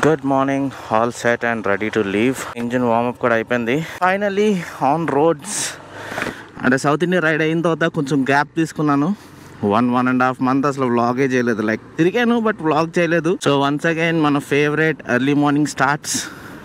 Good morning all set and ready to leave engine warmup కూడా అయిపోయింది finally on roads అంటే South India ride అయిన తర్వాత కొంచెం గ్యాప్ తీసుకున్నాను one one and half month అసలు వ్లాగే చేయలేదు లైక్ తిరిగాను బట్ వ్లాగ్ చేయలేదు సో వన్స్ అగైన్ మన ఫేవరెట్ ఎర్లీ మార్నింగ్ స్టార్ట్స్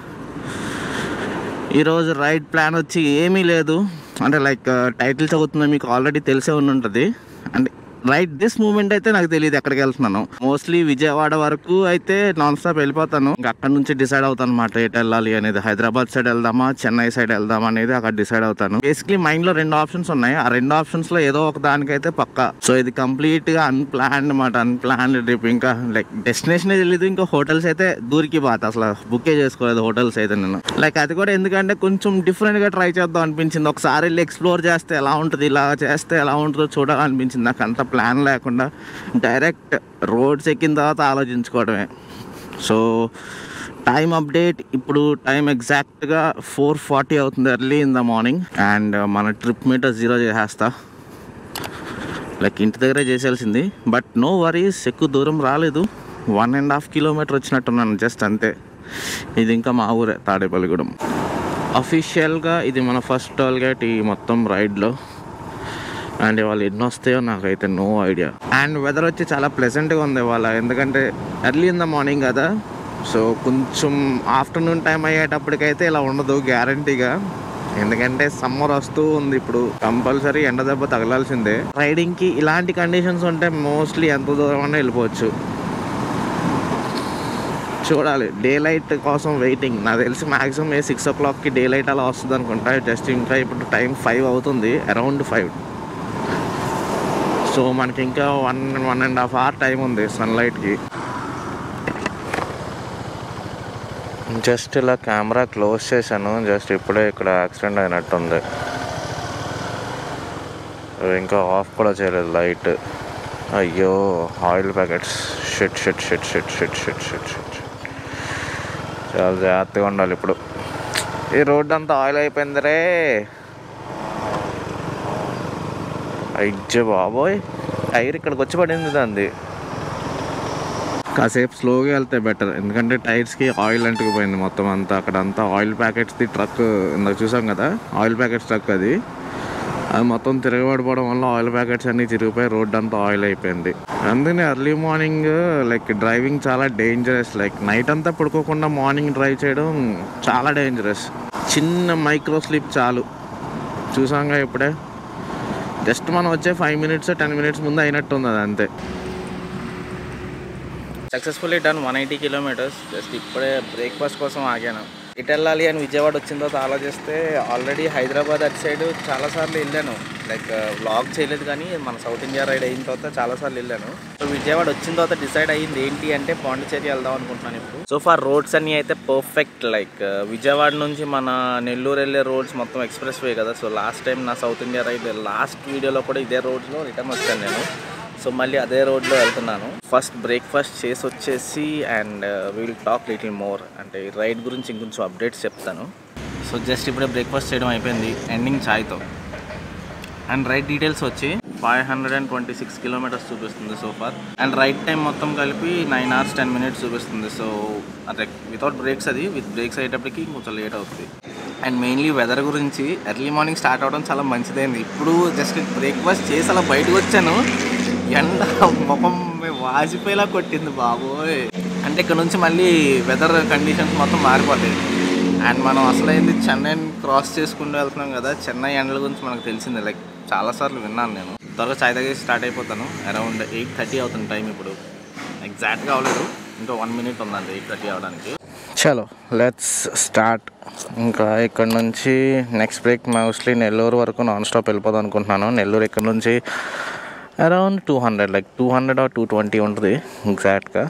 ఈరోజు రైడ్ ప్లాన్ వచ్చి ఏమీ లేదు అంటే లైక్ టైటిల్ చదువుతున్నా మీకు ఆల్రెడీ తెలిసే ఉండి ఉంటుంది అంటే రైట్ దిస్ మూమెంట్ అయితే నాకు తెలియదు ఎక్కడికి వెళ్తున్నాను మోస్ట్లీ విజయవాడ వరకు అయితే నాన్ స్టాప్ వెళ్ళిపోతాను ఇంకా అక్కడ నుంచి డిసైడ్ అవుతాను అనమాట ఎటు వెళ్ళాలి అనేది హైదరాబాద్ సైడ్ వెళ్దామా చెన్నై సైడ్ వెళ్దామా అనేది అక్కడ డిసైడ్ అవుతాను బేసిక్లీ మైండ్ లో రెండు ఆప్షన్స్ ఉన్నాయి ఆ రెండు ఆప్షన్స్ లో ఏదో ఒక దానికైతే పక్కా సో ఇది కంప్లీట్ గా అన్ప్లాన్ అనమాట అన్ప్లాన్ ట్రిప్ ఇంకా లైక్ డెస్టినేషన్ తెలియదు ఇంకా హోటల్స్ అయితే దూరికి బాత అసలు బుక్కే చేసుకోలేదు హోటల్స్ అయితే నేను లైక్ అది కూడా ఎందుకంటే కొంచెం డిఫరెంట్ గా ట్రై చేద్దాం అనిపించింది ఒకసారి వెళ్ళి ఎక్స్ప్లోర్ చేస్తే ఎలా ఉంటుంది ఇలా చేస్తే ఎలా ఉంటుందో చూడాలనిపించింది నాకు అంత ప్లాన్ లేకుండా డైరెక్ట్ రోడ్స్ ఎక్కిన తర్వాత ఆలోచించుకోవడమే సో టైం అప్డేట్ ఇప్పుడు టైం ఎగ్జాక్ట్గా ఫోర్ ఫార్టీ అవుతుంది early in the morning and మన ట్రిప్ మీటర్ జీరో చేసేస్తా లైక్ ఇంటి దగ్గరే చేసేయాల్సింది బట్ నో వరీస్ ఎక్కువ దూరం రాలేదు వన్ అండ్ హాఫ్ కిలోమీటర్ వచ్చినట్టున్నాను జస్ట్ అంతే ఇది ఇంకా మా ఊరే తాడేపల్లిగూడెం అఫీషియల్గా ఇది మన ఫస్ట్ టోల్ గేట్ ఈ మొత్తం రైడ్లో అండ్ వాళ్ళు ఎన్ని వస్తాయో నాకైతే నో ఐడియా అండ్ వెదర్ వచ్చి చాలా ప్లెజెంట్గా ఉంది వాళ్ళ ఎందుకంటే ఎర్లీ ఇన్ ద మార్నింగ్ కదా సో కొంచెం ఆఫ్టర్నూన్ టైం అయ్యేటప్పటికైతే ఇలా ఉండదు గ్యారంటీగా ఎందుకంటే సమ్మర్ వస్తూ ఉంది ఇప్పుడు కంపల్సరీ ఎండ దెబ్బ తగలాల్సిందే రైడింగ్కి ఇలాంటి కండిషన్స్ ఉంటే మోస్ట్లీ ఎంత దూరం అన్నా వెళ్ళిపోవచ్చు చూడాలి డే లైట్ కోసం వెయిటింగ్ నాకు తెలిసి మాక్సిమం ఏ సిక్స్ ఓ క్లాక్కి డే లైట్ అలా వస్తుంది అనుకుంటా జస్ట్ ఇంకా ఇప్పుడు టైం ఫైవ్ అవుతుంది అరౌండ్ ఫైవ్ సో మనకి ఇంకా one one and half hour time ఉంది సన్లైట్కి జస్ట్ ఇలా కెమెరా క్లోజ్ చేశాను జస్ట్ ఇప్పుడే ఇక్కడ యాక్సిడెంట్ అయినట్టుంది ఇంకా ఆఫ్ కూడా చేయలేదు లైట్ అయ్యో oil packets shit shit shit shit shit shit shit shit చాలా జాగ్రత్తగా ఉండాలి ఇప్పుడు ఈ రోడ్ అంతా ఆయిల్ అయిపోయింది రే అయ్యో బాబోయ్ టైర్ ఇక్కడికి వచ్చి పడింది దాన్ని కాసేపు స్లోగా వెళ్తే బెటర్ ఎందుకంటే టైర్స్కి ఆయిల్ అంటుకుపోయింది మొత్తం అంతా అక్కడ అంతా ఆయిల్ ప్యాకెట్స్ది ట్రక్ ఇందాక చూసాం కదా ఆయిల్ ప్యాకెట్స్ ట్రక్ అది అది మొత్తం తిరగబడిపోవడం వల్ల ఆయిల్ ప్యాకెట్స్ అన్నీ చిరిగిపోయి రోడ్ అంతా ఆయిల్ అయిపోయింది అందుకని ఎర్లీ మార్నింగ్ లైక్ డ్రైవింగ్ చాలా డేంజరస్ లైక్ నైట్ అంతా పడుకోకుండా మార్నింగ్ డ్రైవ్ చేయడం చాలా డేంజరస్ చిన్న మైక్రో స్లిప్ చాలు చూసాంగా ఇప్పుడే జస్ట్ మనం వచ్చే ఫైవ్ మినిట్స్ టెన్ మినిట్స్ ముందు అయినట్టుంది అది అంతే successfully done one eighty kilometres just ఇప్పుడే బ్రేక్ఫాస్ట్ కోసం ఆగాను ఇటు వెళ్ళాలి అని విజయవాడ వచ్చిన తర్వాత ఆలోచిస్తే ఆల్రెడీ హైదరాబాద్ అటు సైడ్ చాలాసార్లు వెళ్ళాను లైక్ వ్లాగ్ చేయలేదు కానీ మన సౌత్ ఇండియా రైడ్ అయిన తర్వాత చాలాసార్లు వెళ్ళాను సో విజయవాడ వచ్చిన తర్వాత డిసైడ్ అయ్యింది ఏంటి అంటే పాండిచేరి వెళ్దాం అనుకుంటున్నాను ఇప్పుడు సో ఫార్ రోడ్స్ అన్నీ అయితే పర్ఫెక్ట్ లైక్ విజయవాడ నుంచి మన నెల్లూరు వెళ్ళే రోడ్స్ మొత్తం ఎక్స్ప్రెస్ వే కదా సో లాస్ట్ టైం నా సౌత్ ఇండియా రైడ్ లాస్ట్ వీడియోలో కూడా ఇదే రోడ్లో రిటర్న్ వచ్చాను నేను సో మళ్ళీ అదే రోడ్లో వెళ్తున్నాను ఫస్ట్ బ్రేక్ఫాస్ట్ చేసి వచ్చేసి and will talk little more అంటే ఈ రైడ్ గురించి ఇంకొంచెం అప్డేట్స్ చెప్తాను సో జస్ట్ ఇప్పుడే బ్రేక్ఫాస్ట్ చేయడం అయిపోయింది ఎండింగ్ ఛాయ్తో అండ్ రైడ్ డీటెయిల్స్ వచ్చి five hundred and twenty six kilometres చూపిస్తుంది so far and ride time మొత్తం కలిపి నైన్ అవర్స్ టెన్ మినిట్స్ చూపిస్తుంది సో అంటే వితౌట్ బ్రేక్స్ అది విత్ బ్రేక్స్ అయ్యేటప్పటికి కొంచెం లేట్ అవుతుంది అండ్ మెయిన్లీ వెదర్ గురించి ఎర్లీ మార్నింగ్ స్టార్ట్ అవడం చాలా మంచిదైంది ఇప్పుడు జస్ట్ బ్రేక్ఫాస్ట్ చేసి అలా బయటకు వచ్చాను ఎండ ముఖం వాసిపోయేలా కొట్టింది బాబోయ్ అంటే ఇక్కడ నుంచి మళ్ళీ వెదర్ కండిషన్స్ మొత్తం మారిపోతాయి అండ్ మనం అసలైంది చెన్నైని క్రాస్ చేసుకుంటూ వెళ్తున్నాం కదా చెన్నై ఎండల గురించి మనకు తెలిసిందే లైక్ చాలాసార్లు విన్నాను నేను త్వరగా చాయ్ తాగేసి స్టార్ట్ అయిపోతాను అరౌండ్ ఎయిట్ థర్టీ అవుతుంది టైం ఇప్పుడు ఎగ్జాక్ట్గా అవ్వలేదు ఇంకా వన్ మినిట్ ఉందండి ఎయిట్ థర్టీ అవ్వడానికి చలో లెట్స్ స్టార్ట్ ఇంకా ఇక్కడ నుంచి నెక్స్ట్ బ్రేక్ మోస్ట్లీ నెల్లూరు వరకు నాన్ స్టాప్ వెళ్ళిపోదాం అనుకుంటున్నాను నెల్లూరు ఇక్కడ నుంచి around two hundred like two hundred or two twenty ఉంటుంది ఎగ్జాక్ట్గా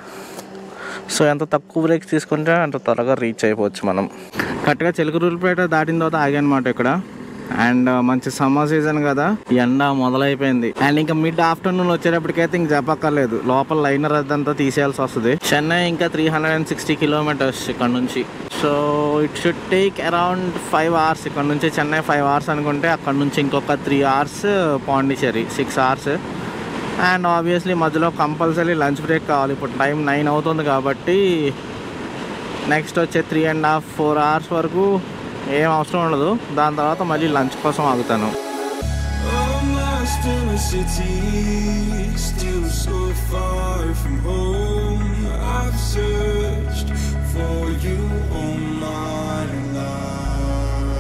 సో ఎంత తక్కువ బ్రేక్స్ తీసుకుంటే అంత త్వరగా రీచ్ అయిపోవచ్చు మనం కరెక్ట్గా చిలకరూరుపేట దాటిన తర్వాత ఆగానమాట ఇక్కడ అండ్ మంచి సమ్మర్ సీజన్ కదా ఎండ మొదలైపోయింది అండ్ ఇంకా మిడ్ ఆఫ్టర్నూన్ వచ్చేటప్పటికైతే ఇంక చెప్పక్కర్లేదు లోపల లైనర్ అదంతా తీసేయాల్సి వస్తుంది చెన్నై ఇంకా three hundred and sixty kilometres ఇక్కడ నుంచి so it should take around five hours ఇక్కడ నుంచి చెన్నై ఫైవ్ అవర్స్ అనుకుంటే అక్కడ నుంచి ఇంకొక three hours Pondicherry six hours and obviously మధ్యలో కంపల్సరీ లంచ్ బ్రేక్ కావాలి ఇప్పుడు టైం నైన్ అవుతుంది కాబట్టి నెక్స్ట్ వచ్చే three and half four hours వరకు ఏం అవసరం ఉండదు దాని తర్వాత మళ్ళీ లంచ్ కోసం ఆగుతాను I'm lost in a city, still so far from home. I've searched for you all my life.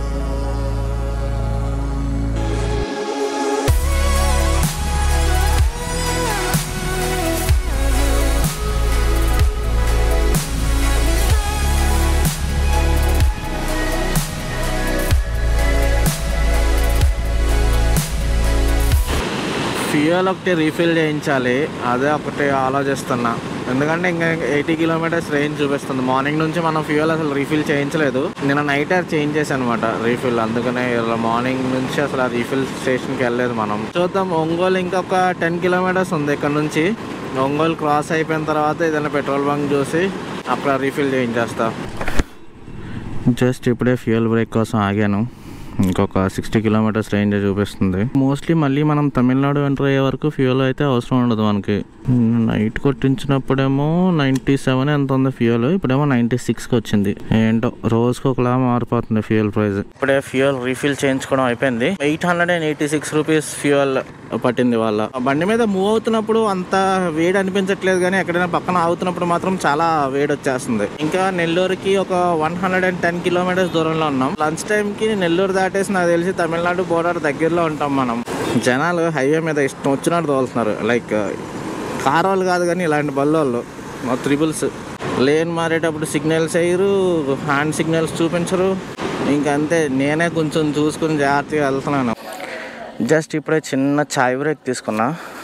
Fuel ఒకటి రీఫిల్ చేయించాలి అదే ఒకటి ఆలోచిస్తున్నా ఎందుకంటే ఇంకా ఎయిటీ కిలోమీటర్స్ రేంజ్ చూపిస్తుంది మార్నింగ్ నుంచి మనం ఫ్యూయల్ అసలు రీఫిల్ చేయించలేదు నిన్న నైట్ చేంజ్ చేశాను అనమాట రీఫిల్ అందుకనే ఇలా మార్నింగ్ నుంచి అసలు ఆ రీఫిల్ స్టేషన్కి వెళ్ళలేదు మనం చూద్దాం ఒంగోలు ఇంకొక టెన్ కిలోమీటర్స్ ఉంది ఇక్కడ నుంచి ఒంగోలు క్రాస్ అయిపోయిన తర్వాత ఏదైనా పెట్రోల్ బంక్ చూసి అక్కడ రీఫిల్ చేయించేస్తా జస్ట్ ఇప్పుడే ఫ్యూయల్ బ్రేక్ కోసం ఆగాను ఇంకొక సిక్స్టీ కిలోమీటర్స్ రేంజ్ చూపిస్తుంది మోస్ట్లీ మళ్ళీ మనం తమిళనాడు ఎంటర్ అయ్యే వరకు ఫ్యూయల్ అయితే అవసరం ఉండదు మనకి నైట్ కొట్టించినప్పుడేమో నైంటీ సెవెన్ ఎంత ఉంది ఫ్యూయల్ ఇప్పుడేమో నైంటీ సిక్స్కి వచ్చింది ఏంటో రోజుకి ఒకలా మారిపోతుంది ఫ్యూయల్ ప్రైస్ ఇప్పుడే ఫ్యూయల్ రీఫిల్ చేయించుకోవడం అయిపోయింది eight hundred and eighty six rupees fuel పట్టింది వాళ్ళ బండి మీద మూవ్ అవుతున్నప్పుడు అంత వేడి అనిపించట్లేదు కానీ ఎక్కడైనా పక్కన ఆగుతున్నప్పుడు మాత్రం చాలా వేడి వచ్చేస్తుంది ఇంకా నెల్లూరుకి ఒక one hundred and ten kilometres దూరంలో ఉన్నాం లంచ్ టైంకి నెల్లూరు దాటేసి నాకు తెలిసి తమిళనాడు బోర్డర్ దగ్గరలో ఉంటాం మనం జనాలు హైవే మీద ఇష్టం వచ్చినట్టు తోలుతున్నారు లైక్ కార్ వాళ్ళు కాదు కానీ ఇలాంటి బల్లోళ్ళు మా త్రిబుల్స్ లేన్ మారేటప్పుడు సిగ్నల్స్ వేయరు హ్యాండ్ సిగ్నల్స్ చూపించరు ఇంకా అంతే నేనే కొంచెం చూసుకుని జాగ్రత్తగా వెళ్తున్నాను జస్ట్ ఇప్పుడే చిన్న చాయ్ బ్రేక్ తీసుకున్నా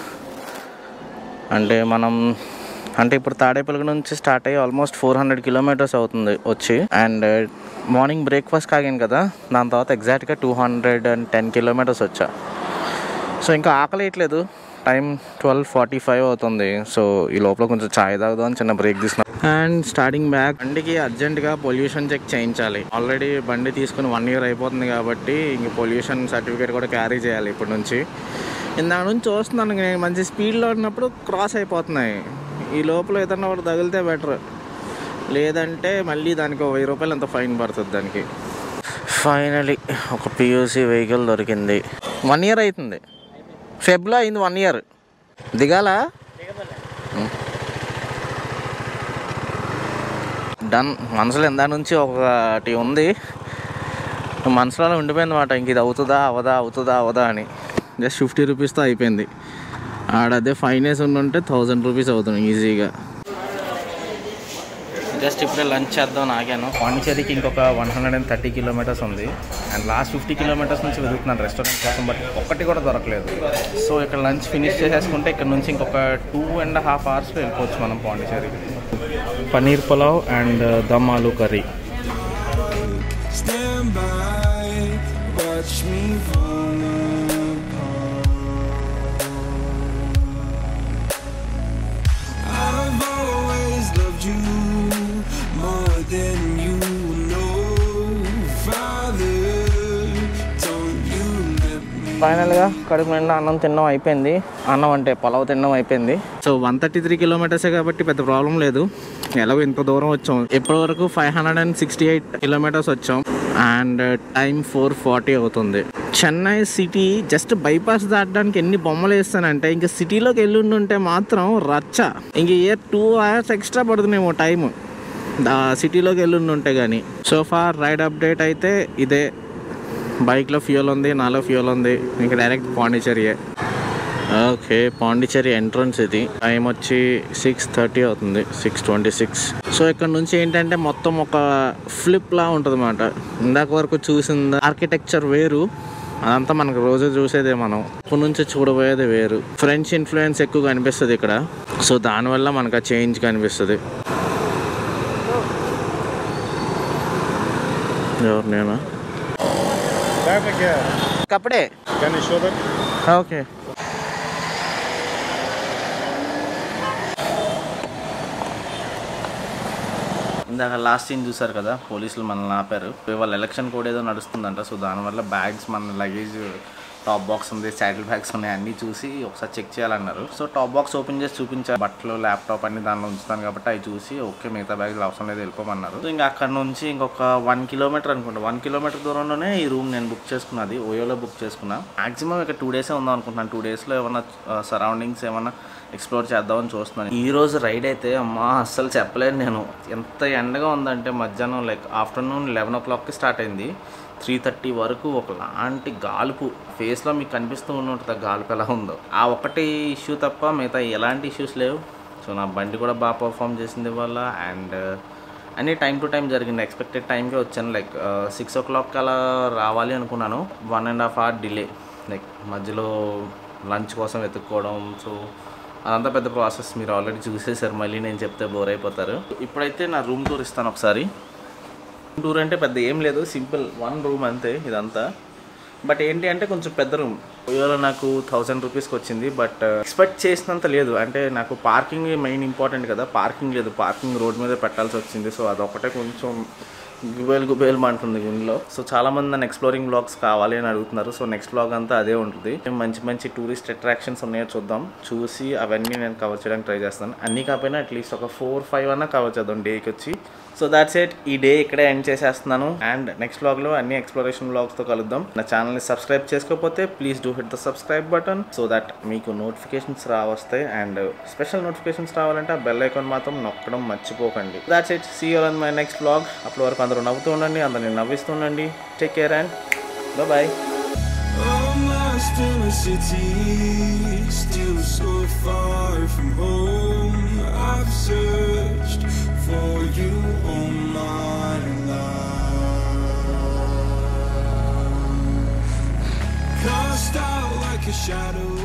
అంటే మనం అంటే ఇప్పుడు తాడేపల్లి నుంచి స్టార్ట్ అయ్యి ఆల్మోస్ట్ ఫోర్ హండ్రెడ్ కిలోమీటర్స్ అవుతుంది వచ్చి అండ్ మార్నింగ్ బ్రేక్ఫాస్ట్ ఆగాను కదా దాని తర్వాత ఎగ్జాక్ట్గా two hundred and ten kilometres వచ్చా సో ఇంకా ఆకలేయట్లేదు టైం ట్వెల్వ్ ఫార్టీ ఫైవ్ అవుతుంది సో ఈ లోపల కొంచెం చాయ్ తాగుదాం చిన్న బ్రేక్ తీసుకున్నాం అండ్ స్టార్టింగ్ బ్యాక్ బండికి అర్జెంటుగా పొల్యూషన్ చెక్ చేయించాలి ఆల్రెడీ బండి తీసుకుని వన్ ఇయర్ అయిపోతుంది కాబట్టి ఇంక పొల్యూషన్ సర్టిఫికేట్ కూడా క్యారీ చేయాలి ఇప్పటి నుంచి ఇందాక నుంచి చూస్తున్నాను ఇంక నేను మంచి స్పీడ్లో ఉన్నప్పుడు క్రాస్ అయిపోతున్నాయి ఈ లోపల ఏదన్నా ఒకటి తగిలితే బెటర్ లేదంటే మళ్ళీ దానికి ఒక వెయ్యి రూపాయలు ఎంత ఫైన్ పడుతుంది దానికి ఫైనలీ ఒక పియూసీ వెహికల్ దొరికింది వన్ ఇయర్ అవుతుంది ఫెబ్లో అయింది వన్ ఇయర్ దిగాలా డన్ మనసులో ఎందా నుంచి ఒకటి ఉంది మనసులో అలా ఉండిపోయింది అనమాట ఇంక ఇది అవుతుందా అవదా అవుతుందా అవదా అని జస్ట్ ఫిఫ్టీ రూపీస్తో అయిపోయింది ఆడ అదే ఫైనేస్ ఉంటే థౌజండ్ రూపీస్ అవుతుంది ఈజీగా జస్ట్ ఇప్పుడే లంచ్ చేద్దాం ఆగాను పాండిచేరికి ఇంకొక one hundred and thirty kilometres ఉంది అండ్ లాస్ట్ ఫిఫ్టీ కిలోమీటర్స్ నుంచి వెతుకుతున్నాను రెస్టారెంట్ కోసం బట్ ఒక్కటి కూడా దొరకలేదు సో ఇక్కడ లంచ్ ఫినిష్ చేసేసుకుంటే ఇక్కడ నుంచి ఇంకొక టూ అండ్ హాఫ్ అవర్స్లో వెళ్ళిపోవచ్చు మనం పాండిచేరికి paneer pulao and dum aloo curry Stand by, watch me fall apart. I've always loved you more than you know. Father, don't you let me. ఫైనల్గా కడుపు నిండా అన్నం తినడం అయిపోయింది అన్నం అంటే పొలవ తినడం అయిపోయింది సో వన్ థర్టీ త్రీ కిలోమీటర్సే కాబట్టి పెద్ద ప్రాబ్లం లేదు ఎలాగో ఇంత దూరం వచ్చాం ఇప్పటి వరకు five hundred and sixty eight kilometres వచ్చాం అండ్ టైం ఫోర్ ఫార్టీ అవుతుంది చెన్నై సిటీ జస్ట్ బైపాస్ దాటడానికి ఎన్ని బొమ్మలు వేస్తానంటే ఇంకా సిటీలోకి వెళ్ళి ఉంటే మాత్రం రచ్చ ఇంక ఏ టూ అవర్స్ ఎక్స్ట్రా పడుతుందేమో టైం సిటీలోకి వెళ్ళి ఉంటే కానీ సో ఫార్ రైడ్ అప్డేట్ అయితే ఇదే బైక్లో ఫ్యూయల్ ఉంది నాలో ఫ్యూయల్ ఉంది ఇంకా డైరెక్ట్ పాండిచేరియే ఓకే పాండిచేరి ఎంట్రన్స్ ఇది టైం వచ్చి సిక్స్ థర్టీ అవుతుంది సిక్స్ ట్వంటీ సిక్స్ సో ఇక్కడ నుంచి ఏంటంటే మొత్తం ఒక ఫ్లిప్ లా ఉంటుంది అన్నమాట ఇందాక వరకు చూసిన ఆర్కిటెక్చర్ వేరు అదంతా మనకు రోజు చూసేదే మనం ఇప్పటి నుంచి చూడబోయేది వేరు ఫ్రెంచ్ ఇన్ఫ్లుయెన్స్ ఎక్కువ కనిపిస్తుంది ఇక్కడ సో దానివల్ల మనకు ఆ చేంజ్ కనిపిస్తుంది ఎవరు నేనా Traffic here. కప్పుడే Can you show them? Okay ఇందాక లాస్ట్ సీన్ చూసారు కదా పోలీసులు మనల్ని ఆపారు వాళ్ళ ఎలక్షన్ కోడ్ ఏదో నడుస్తుందంట సో దానివల్ల బ్యాగ్స్ మన లగేజ్ టాప్ బాక్స్ ఉంది శాటిల్ బ్యాగ్స్ ఉన్నాయి అన్ని చూసి ఒకసారి చెక్ చేయాలన్నారు సో టాప్ బాక్స్ ఓపెన్ చేసి చూపించారు బట్టలు ల్యాప్టాప్ అన్ని దానిలో ఉంచుతాను కాబట్టి అవి చూసి ఓకే మిగతా బ్యాగ్లు అవసరం లేదు వెళ్ళిపోమన్నారు సో ఇంకా అక్కడ నుంచి ఇంకొక వన్ కిలోమీటర్ అనుకుంటా వన్ కిలోమీటర్ దూరంలోనే ఈ రూమ్ నేను బుక్ చేసుకున్నది ఓయోలో బుక్ చేసుకున్నా మాక్సిమం ఇక టూ డేసే ఉందాం అనుకుంటున్నాను టూ డేస్లో ఏమన్నా సరౌండింగ్స్ ఏమన్నా ఎక్స్ప్లోర్ చేద్దామని చూస్తున్నాను ఈ రోజు రైడ్ అయితే అమ్మా అస్సలు చెప్పలేను నేను ఎంత ఎండగా ఉందంటే మధ్యాహ్నం లైక్ ఆఫ్టర్నూన్ లెవెన్ ఓ క్లాక్కి స్టార్ట్ అయింది త్రీ థర్టీ వరకు ఒకలాంటి గాలుపు ఫేస్లో మీకు కనిపిస్తూ ఉంటుంది ఆ గాలుపు ఎలా ఉందో ఆ ఒకటి ఇష్యూ తప్ప మిగతా ఎలాంటి ఇష్యూస్ లేవు సో నా బండి కూడా బాగా పర్ఫామ్ చేసింది వల్ల అండ్ అన్ని టైం టు టైం జరిగింది ఎక్స్పెక్టెడ్ టైంకే వచ్చాను లైక్ సిక్స్ ఓ క్లాక్ అలా రావాలి అనుకున్నాను one and half hour delay like మధ్యలో లంచ్ కోసం వెతుక్కోవడం సో అదంతా పెద్ద ప్రాసెస్ మీరు ఆల్రెడీ చూసేసారు మళ్ళీ నేను చెప్తే బోర్ అయిపోతారు ఇప్పుడైతే నా రూమ్ టూర్ ఇస్తాను ఒకసారి టూర్ అంటే పెద్ద ఏం లేదు సింపుల్ వన్ రూమ్ అంతే ఇదంతా బట్ ఏంటి అంటే కొంచెం పెద్ద రూమ్ ఇవాళ నాకు థౌజండ్ రూపీస్కి వచ్చింది బట్ ఎక్స్పెక్ట్ చేసినంత లేదు అంటే నాకు పార్కింగ్ మెయిన్ ఇంపార్టెంట్ కదా పార్కింగ్ లేదు పార్కింగ్ రోడ్ మీద పెట్టాల్సి వచ్చింది సో అదొకటే కొంచెం గుబేల్ గుబేల్ అంటుంది గుండెలో సో చాలా మంది నన్ను ఎక్స్ప్లోరింగ్ బ్లాగ్స్ కావాలి అని అడుగుతున్నారు సో నెక్స్ట్ బ్లాగ్ అంతా అదే ఉంటుంది మంచి మంచి టూరిస్ట్ అట్రాక్షన్స్ ఉన్నాయో చూద్దాం చూసి అవన్నీ నేను కవర్ చేయడానికి ట్రై చేస్తాను అన్నీ కాకపోయినా అట్లీస్ట్ ఒక ఫోర్ ఫైవ్ అన్నా కవర్ చేద్దాం డేకి వచ్చి సో దాట్స్ ఇట్ ఈ డే ఇక్కడే ఎండ్ చేసేస్తున్నాను అండ్ నెక్స్ట్ బ్లాగ్లో అన్ని ఎక్స్ప్లోరేషన్ బ్లాగ్స్తో కలుద్దాం నా ఛానల్ని సబ్స్క్రైబ్ చేసుకోకపోతే please do hit the subscribe button so that మీకు నోటిఫికేషన్స్ రావస్తాయి అండ్ స్పెషల్ నోటిఫికేషన్స్ రావాలంటే ఆ బెల్ ఐకాన్ మాత్రం నొక్కడం మర్చిపోకండి that's it see you on my next blog అప్పటి వరకు అందరూ నవ్వుతూ ఉండండి అందరిని నవ్విస్తూ ఉండండి take care and bye I'm lost in a city, still so far from home. I've searched for you all my life. Cast out like a shadow